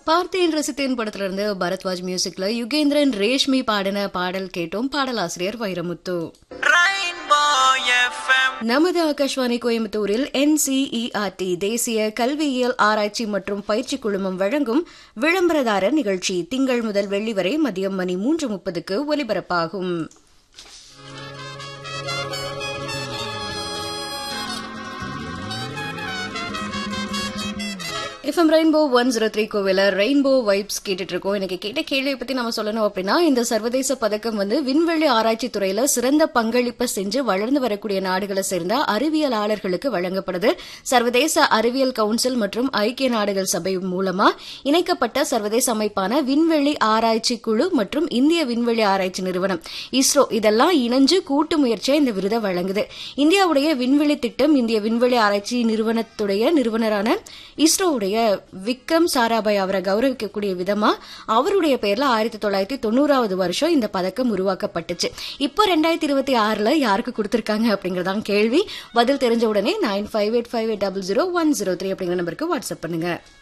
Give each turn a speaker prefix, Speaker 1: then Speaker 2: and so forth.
Speaker 1: பார்த்தேன் ரசித்தேன் படத்துல இருந்து பரத்வாஜ் மியூசிக்ல யுகேந்திரன் ரேஷ்மி பாடின பாடல் கேட்டோம் பாடலாசிரியர் வைரமுத்து
Speaker 2: Rainbow FM.
Speaker 1: நமது ஆகாஷ்வாணி கோயம்புத்தூரில் என்சிஇஆர்டி தேசிய கல்வியியல் ஆராய்ச்சி மற்றும் பயிற்சி குழுமம் வழங்கும் விளம்பரதாரர் நிகழ்ச்சி திங்கள் முதல் வெள்ளி வரை மதியம் மணி மூன்று முப்பதுக்கு ஒலிபரப்பாகும் FM rainbow one zero three கோவில ரெயின்போ வைப்ஸ் கேட்டுட்டு இருக்கோம் எனக்கு கேட்ட கேள்வியை பத்தி நம்ம சொல்லணும் அப்படின்னா இந்த சர்வதேச பதக்கம் வந்து விண்வெளி ஆராய்ச்சி துறையில சிறந்த பங்களிப்பை செஞ்சு வளர்ந்து வரக்கூடிய நாடுகளை சேர்ந்த அறிவியலாளர்களுக்கு வழங்கப்படுது சர்வதேச அறிவியல் கவுன்சில் மற்றும் ஐக்கிய நாடுகள் சபை மூலமா இணைக்கப்பட்ட சர்வதேச அமைப்பான விண்வெளி ஆராய்ச்சி குழு மற்றும் இந்திய விண்வெளி ஆராய்ச்சி நிறுவனம் இஸ்ரோ இதெல்லாம் இணைஞ்சு கூட்டு முயற்சியா இந்த விருதை வழங்குது இந்தியாவுடைய விண்வெளி திட்டம் இந்திய விண்வெளி ஆராய்ச்சி நிறுவனத்துடைய நிறுவனரான இஸ்ரோவுடைய விக்ரம் சாராபாய் அவரை கௌரவிக்கக்கூடிய விதமா அவருடைய பேர்ல ஆயிரத்தி தொள்ளாயிரத்தி தொண்ணூறாவது வருஷம் இந்த பதக்கம் உருவாக்கப்பட்டுச்சு இப்போ ரெண்டாயிரத்தி இருபத்தி ஆறுல யாருக்கு கொடுத்திருக்காங்க அப்படிங்கறதான் கேள்வி பதில் தெரிஞ்ச உடனே nine five eight five eight double zero one zero three அப்படிங்கிற நம்பருக்கு வாட்ஸ்அப் பண்ணுங்க